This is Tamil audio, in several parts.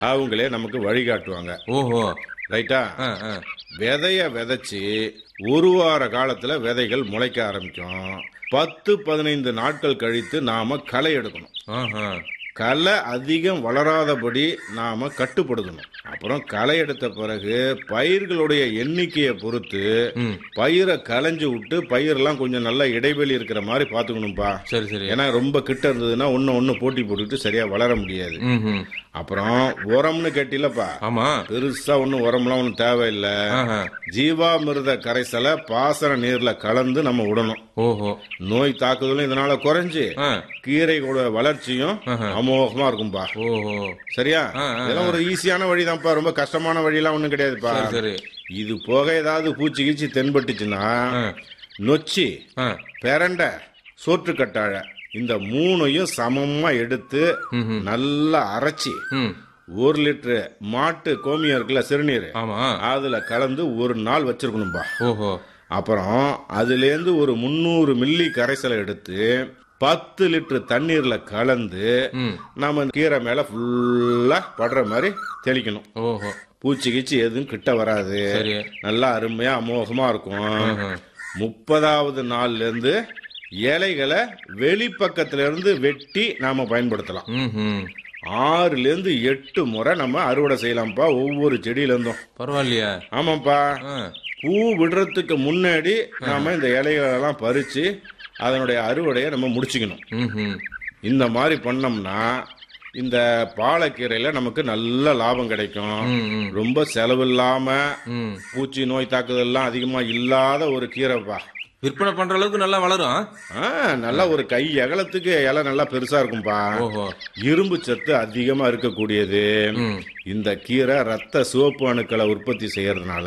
அவங்களே நமக்கு வழிகாட்டுவாங்க ஓஹோ ரைட்டா ஆ, ஆ. விதைய விதைச்சு ஒரு வார காலத்துல விதைகள் முளைக்க ஆரம்பிக்கும் பத்து பதினைந்து நாட்கள் கழித்து நாம களை எடுக்கணும் ஆஹா. களை அதிகம் வளராதபடி நாம கட்டுப்படுத்தணும் அப்புறம் களை எடுத்த பிறகு பயிர்களுடைய எண்ணிக்கையை பொறுத்து ம். பயிரை களைஞ்சு விட்டு பயிரெல்லாம் கொஞ்சம் நல்ல இடைவெளி இருக்கிற மாதிரி பாத்துக்கணும்பா சரி சரி ஏன்னா ரொம்ப கிட்ட இருந்ததுன்னா ஒன்னு ஒன்னு போட்டி போட்டுட்டு சரியா வளர முடியாது ம்ஹும். அப்புறம் உரம்னு கேட்டிலப்பா ஆமா பெருசா ஒன்னும் உரம்லாம் ஒன்றும் தேவையில்லை ஆஹா. ஜீவாமிர்த கரைசலை பாசன நீர்ல கலந்து நம்ம விடணும் ஓஹோ நோய் தாக்குதலும் இதனால குறைஞ்சு ஆ. கீரைகளோட வளர்ச்சியும் அமோகமா இருக்கும்பா ஓஹோ சரியா ஆ, ஆ, இதெல்லாம் ஒரு ஈஸியான வழிதான்ப்பா ரொம்ப கஷ்டமான வழியெல்லாம் ஒண்ணும் கிடையாதுப்பா சரி சரி இது போக ஏதாவது பூச்சி கீச்சி தென்பட்டுச்சுன்னா ஆ. நொச்சி ஆ. பெரண்டை சோற்றுக்கட்டாழை இந்த மூணையும் சமமா எடுத்து ம்ஹும். நல்லா அரைச்சி ம். ஒரு லிட்டரு மாட்டு கோமியம் இருக்குல்ல சிறுநீர் ஆமா அதுல கலந்து ஒரு நாள் வச்சிருக்கணும்பா ஓஹோ அப்புறம் அதுலேருந்து ஒரு முந்நூறு மில்லி கரைசலை எடுத்து பத்து லிட்டர் தண்ணீர்ல கலந்து ம். நாம கீரை மேல ஃபுல்லா படுற மாதிரி தெளிக்கணும் ஓஹோ பூச்சி கீச்சி எதுவும் கிட்ட வராது சரி நல்லா அருமையா அமோகமா இருக்கும் ஆஹா. முப்பதாவது நாள்ல இருந்து இலைகளை வெளிப்பக்கத்துல இருந்து வெட்டி நாம பயன்படுத்தலாம் ம்ஹும். ஆறுல இருந்து எட்டு முறை நம்ம அறுவடை செய்யலாம்ப்பா ஒவ்வொரு செடியில இருந்தும் பரவாயில்லையா ஆமாப்பா ஆ. பூ விடுறதுக்கு முன்னாடி நாம இந்த இலைகளெல்லாம் பறிச்சு அதனுடைய அறுவடையை நம்ம முடிச்சுக்கணும் ம்ஹும். இந்த மாதிரி பண்ணோம்னா இந்த பாலக்கீரையில நமக்கு நல்ல லாபம் கிடைக்கும் ம், ம். ரொம்ப செலவில்லாம ம். பூச்சி நோய் தாக்குதல்லாம் அதிகமா இல்லாத ஒரு கீரைப்பா விற்பனை பண்ற அளவுக்கு நல்லா வளரும் ஆ, நல்லா ஒரு கை அகலத்துக்கு இலை நல்லா பெருசா இருக்கும்பா ஓஹோ இரும்பு சத்து அதிகமா இருக்கக்கூடியது ம். இந்த கீரை ரத்த சிவப்பு அணுக்களை உற்பத்தி செய்யறதுனால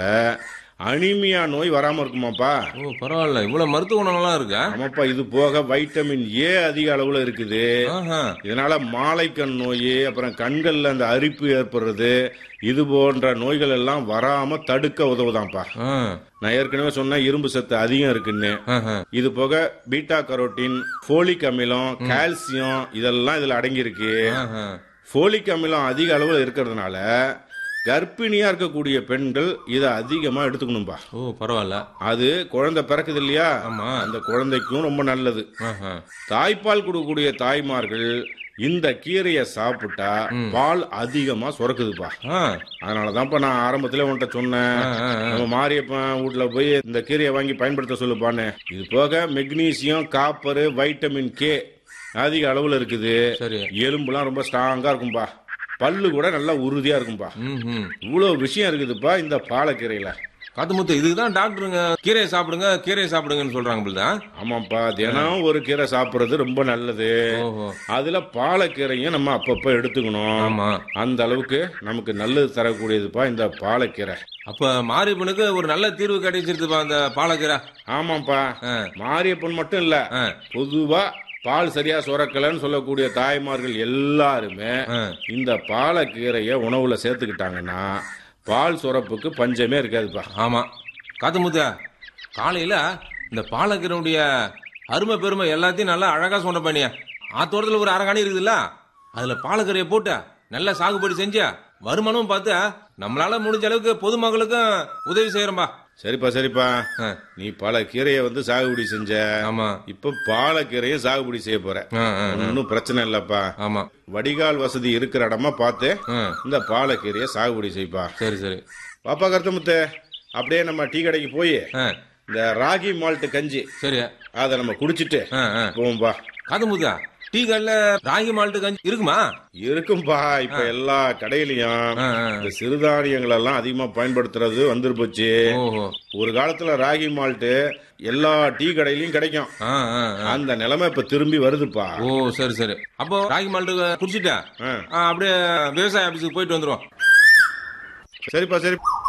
அனிமியா நோய் வராம இருக்குமாப்பா ஓ பரவாயில்ல இவ்வளவு மருத்துவ குணம்லாம் இருக்கா ஆமாப்பா இது போக வைட்டமின் ஏ அதிக அளவுல இருக்குது ஆஹா. இதனால மாலைக்கண் நோய் அப்புறம் கண்கள்ல அந்த அரிப்பு ஏற்படுறது இது போன்ற நோய்கள் எல்லாம் வராம தடுக்க உதவுதான்ப்பா ஆ. நான் ஏற்கனவே சொன்னேன் இரும்பு சத்து அதிகம் இருக்குன்னு ஆஹா. இது போக பீட்டா கரோட்டின் ஃபோலிக் அமிலம் கால்சியம் இதெல்லாம் இதுல அடங்கி இருக்கு ஆஹா. ஃபோலிக் அமிலம் அதிக அளவுல இருக்கிறதுனால கர்ப்பிணியா இருக்கக்கூடிய பெண்கள் இதை அதிகமா எடுத்துக்கணும்பா ஓ பரவாயில்ல அது குழந்தை பிறக்குது இல்லையா ஆமா அந்த குழந்தைக்கும் ரொம்ப நல்லது ஆஹா. தாய்ப்பால் கொடுக்கக்கூடிய தாய்மார்கள் இந்த கீரையை சாப்பிட்டா பால் அதிகமா சுரக்குதுப்பா ஆ. அதனாலதான்ப்பா நான் ஆரம்பத்துல உன்கிட்ட சொன்னேன் ஆ, ஆ, ஆ. நம்ம மாரியப்பன் வீட்டுல போய் இந்த கீரையை வாங்கி பயன்படுத்த சொல்லுப்பான்னு இது போக மெக்னீசியம் காப்பர் வைட்டமின் கே அதிக அளவுல இருக்குது சரி எலும்புலாம் ரொம்ப ஸ்ட்ராங்கா இருக்கும்பா பல்லு கூட நல்லா உறுதியா இருக்கும்பா ம் இவ்வளவு விஷயம் இருக்குதுப்பா இந்த பாலக்கீரையில காத்துமுத்து இதுதான் டாக்டருங்க கீரையை சாப்பிடுங்க கீரையை சாப்பிடுங்கன்னு சொல்றாங்க போலதான் ஆமாப்பா தினம் ஒரு கீரை சாப்பிடுறது ரொம்ப நல்லது ஓஹோ அதுல பாலக்கீரையும் நம்ம அப்பப்ப எடுத்துக்கணும் ஆமா அந்த அளவுக்கு நமக்கு நல்லது தரக்கூடியதுப்பா இந்த பாலக்கீரை அப்ப மாரியப்பனுக்கு ஒரு நல்ல தீர்வு கிடைச்சிருதுப்பா அந்த பாலக்கீரை ஆமாப்பா ஆ. மாரியப்பன் மட்டும் இல்ல ஆ. பொதுவா பால் சரியா சுரக்கலன்னு சொல்லக்கூடிய தாய்மார்கள் எல்லாருமே ஆ. இந்த பாலக்கீரைய உணவுல சேர்த்துக்கிட்டாங்கன்னா பால் சுரப்புக்கு பஞ்சமே இருக்காதுப்பா ஆமா காத்துமுத்து காலையில இந்த பாலக்கீரையுடைய அருமை பெருமை எல்லாத்தையும் நல்லா அழகா சொன்ன பண்ணியா ஆத்தோட்டத்துல ஒரு அரகாணி இருக்குதுல்ல அதுல பாலக்கீரையை போட்டு நல்லா சாகுபடி செஞ்சு வருமானமும் பார்த்து நம்மளால முடிஞ்ச அளவுக்கு பொதுமக்களுக்கும் உதவி செய்யறோம்பா சரிப்பா சரிப்பா ஆ, நீ பல கீரையை வந்து சாகுபடி செஞ்ச ஆமா இப்ப பாலக்கீரையை சாகுபடி செய்ய போற ஆ, ஆ, ஒன்னும் பிரச்சனை இல்லப்பா ஆமா வடிகால் வசதி இருக்கிற இடமா பார்த்து ஆ, இந்த பாலக்கீரையை சாகுபடி செய்ப்பா சரி சரி பாப்பா கருத்தமுத்து அப்படியே நம்ம டீ கடைக்கு போய் ஆ, இந்த ராகி மால்ட் கஞ்சி சரி அதை நம்ம குடிச்சிட்டு ஆ, ஆ. போவோம்பா காத்துமுத்தா டீ கல்ல ராகி மால்ட்டு கஞ்சி இருக்குமா இருக்கும்பா இப்ப எல்லா கடையிலயும் ஆ, ஆ. இந்த சிறுதானியங்கள் எல்லாம் அதிகமா பயன்படுத்துறது வந்துரு போச்சு ஓஹோ ஒரு காலத்துல ராகி மால்ட் எல்லா டீ கடையிலயும் கிடைக்கும் ஆ, ஆ, ஆ. அந்த நிலைமை இப்ப திரும்பி வருதுப்பா ஓ சரி சரி அப்போ ராகி மால்ட்டு குடிச்சிட்டா ஆ. அப்படியே விவசாய ஆபீஸுக்கு போயிட்டு வந்துருவோம் சரிப்பா சரி